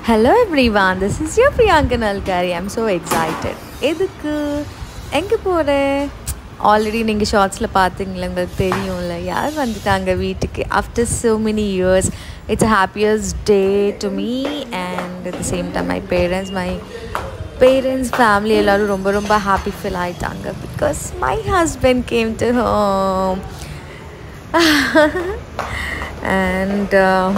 Hello everyone this is you Priyanka Nalkari I'm so excited எதுக்கு எங்கே போகிறேன் ஆல்ரெடி நீங்கள் ஷார்ட்ஸில் பார்த்தீங்களா உங்களுக்கு தெரியும்ல யார் வந்துட்டாங்க வீட்டுக்கு after so many years it's a happiest day to me and at the same time my parents my parents family எல்லோரும் ரொம்ப ரொம்ப ஹாப்பி ஃபீல் ஆகிட்டாங்க because my husband came to home and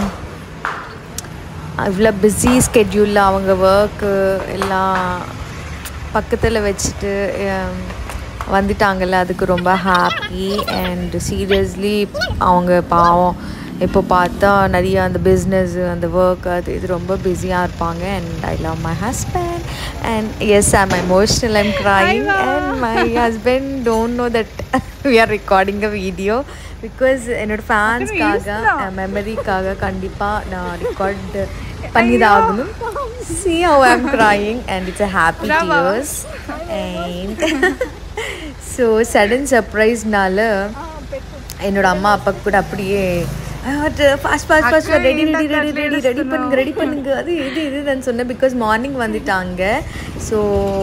இவ்வளோ பிஸி ஸ்கெட்யூலில் அவங்க ஒர்க்கு எல்லாம் பக்கத்தில் வச்சுட்டு ஹம், வந்துட்டாங்கல்ல அதுக்கு ரொம்ப ஹாப்பி அண்ட் சீரியஸ்லி அவங்க பாவம் இப்போ பார்த்தா நிறைய அந்த பிஸ்னஸ் அந்த ஒர்க் அது இது ரொம்ப பிஸியாக இருப்பாங்க and I love my husband and yes I'm emotional I'm crying and my husband don't know that we are recording a video because என்னோட ஃபேன்ஸ்க்காக மெமரிக்காக கண்டிப்பாக நான் ரெக்கார்ட் பண்ணி தான் ஆகணும் see how I'm crying and it's a happy tears and so sudden சர்ப்ரைஸ்னால என்னோட அம்மா அப்பாவுக்கு கூட அப்படியே fast fast fast ready ready ready ready ready பண்ணுங்க ரெடி பண்ணுங்க அது இது இது நான் சொன்னேன் பிகாஸ் மார்னிங் வந்துட்டாங்க ஸோ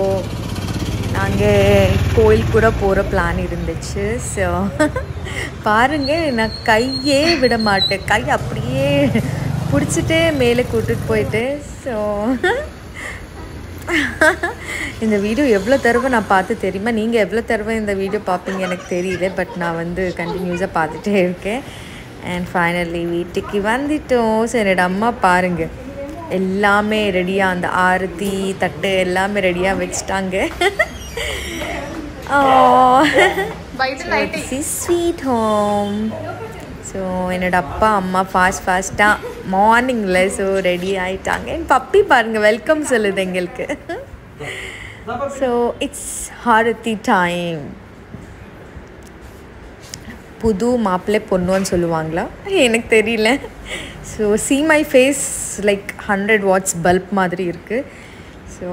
நாங்கள் கோயில் கூட போகிற பிளான் இருந்துச்சு ஸோ பாருங்க நான் கையே விட மாட்டேன் கை அப்படியே பிடிச்சிட்டே மேலே கூட்டிட்டு போயிட்டு ஸோ இந்த வீடியோ எவ்வளோ தடவை நான் பார்த்து தெரியுமா நீங்கள் எவ்வளோ தடவை இந்த வீடியோ பார்ப்பீங்க எனக்கு தெரியல பட் நான் வந்து கண்டினியூஸாக பார்த்துட்டே இருக்கேன் அண்ட் ஃபைனலி வீட்டுக்கு வந்துட்டோம் ஸோ என்னோட அம்மா பாருங்கள் எல்லாமே ரெடியாக அந்த ஆரத்தி தட்டு எல்லாமே ரெடியாக வச்சுட்டாங்க ஸ்வீட் ஹோம் ஸோ என்னோட அப்பா அம்மா ஃபாஸ்ட் ஃபாஸ்ட்டாக மார்னிங்கில் ஸோ ரெடி ஆயிட்டாங்க என் பப்பி பாருங்கள் வெல்கம் சொல்லுது எங்களுக்கு ஸோ இட்ஸ் ஹாரத்தி டைம் புது மாப்பிள்ளை பொண்ணுன்னு சொல்லுவாங்களா எனக்கு தெரியல so see my face like hundred watts bulb மாதிரி இருக்குது ஸோ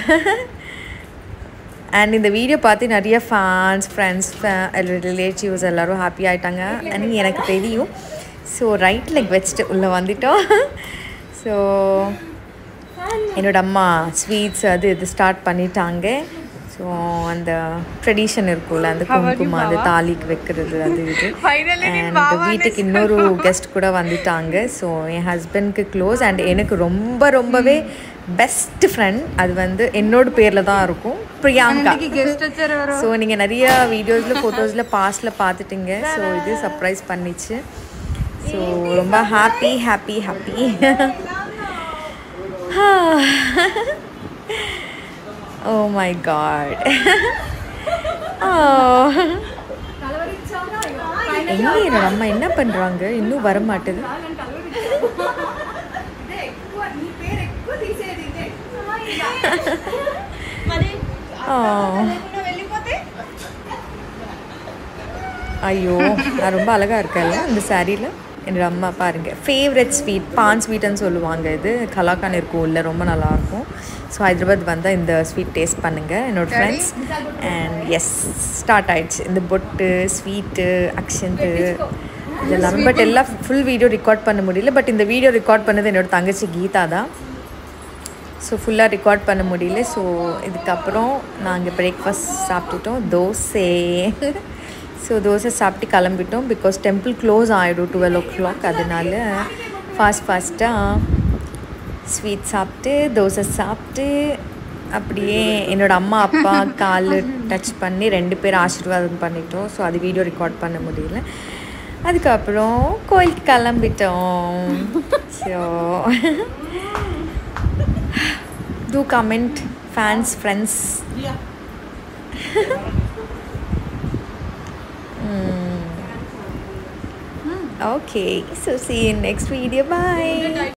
அண்ட் இந்த வீடியோ பார்த்து நிறைய ஃபேன்ஸ் ஃப்ரெண்ட்ஸ் ரிலேட்டிவ்ஸ் எல்லோரும் ஹாப்பி ஆகிட்டாங்க அண்ட் எனக்கு தெரியும் ஸோ ரைட் லெக் வச்சுட்டு உள்ளே வந்துட்டோம் ஸோ என்னோட அம்மா ஸ்வீட்ஸ் அது இது ஸ்டார்ட் பண்ணிட்டாங்க ஸோ அந்த ட்ரெடிஷன் இருக்கும்ல அந்த குங்குமம் அந்த தாலிக்கு வைக்கிறது அது இது அண்ட் வீட்டுக்கு இன்னொரு கெஸ்ட் கூட வந்துட்டாங்க ஸோ என் ஹஸ்பண்ட்க்கு க்ளோஸ் அண்ட் எனக்கு ரொம்ப ரொம்பவே பெஸ்ட் ஃப்ரெண்ட் அது வந்து என்னோட பேரில் தான் இருக்கும் பிரியாங்கா ஸோ நீங்கள் நிறைய வீடியோஸில் ஃபோட்டோஸில் பாஸ்டில் பார்த்துட்டீங்க ஸோ இது சர்ப்ரைஸ் பண்ணிச்சு ஸோ ரொம்ப happy happy happy oh my god எங்கே என்னோட அம்மா என்ன பண்ணுறாங்க இன்னும் வர மாட்டுது ஐயோ நான் ரொம்ப அழகாக இருக்கேன்ல இந்த சாரியில் என்னோட அம்மா பாருங்க ஃபேவரட் ஸ்வீட் பான் ஸ்வீட்டுன்னு சொல்லுவாங்க இது கலாக்கான் இருக்கும் உள்ள ரொம்ப நல்லாயிருக்கும் ஸோ ஹைதராபாத் வந்தால் இந்த ஸ்வீட் டேஸ்ட் பண்ணுங்கள் என்னோடய ஃப்ரெண்ட்ஸ் அண்ட் எஸ் ஸ்டார்ட் ஆயிடுச்சு இந்த பொட்டு ஸ்வீட்டு அக்ஷந்து இதெல்லாம் பட் எல்லாம் ஃபுல் வீடியோ ரெக்கார்ட் பண்ண முடியல பட் இந்த வீடியோ ரெக்கார்ட் பண்ணது என்னோட தங்கச்சி கீதா தான் ஸோ ஃபுல்லாக ரெக்கார்ட் பண்ண முடியல ஸோ இதுக்கப்புறம் நாங்கள் பிரேக்ஃபாஸ்ட் சாப்பிட்டுட்டோம் தோசை ஸோ தோசை சாப்பிட்டு கிளம்பிட்டோம் பிகாஸ் டெம்பிள் க்ளோஸ் ஆகிடும் டுவெல் ஓ கிளாக் அதனால ஃபாஸ்ட் ஃபாஸ்ட்டாக ஸ்வீட் சாப்பிட்டு தோசை சாப்பிட்டு அப்படியே என்னோட அம்மா அப்பா கால் டச் பண்ணி ரெண்டு பேர் ஆசீர்வாதம் பண்ணிட்டோம் ஸோ அது வீடியோ ரெக்கார்ட் பண்ண முடியல அதுக்கப்புறம் கோயிலுக்கு கிளம்பிட்டோம் so do comment fans friends mm. okay so see you in next video bye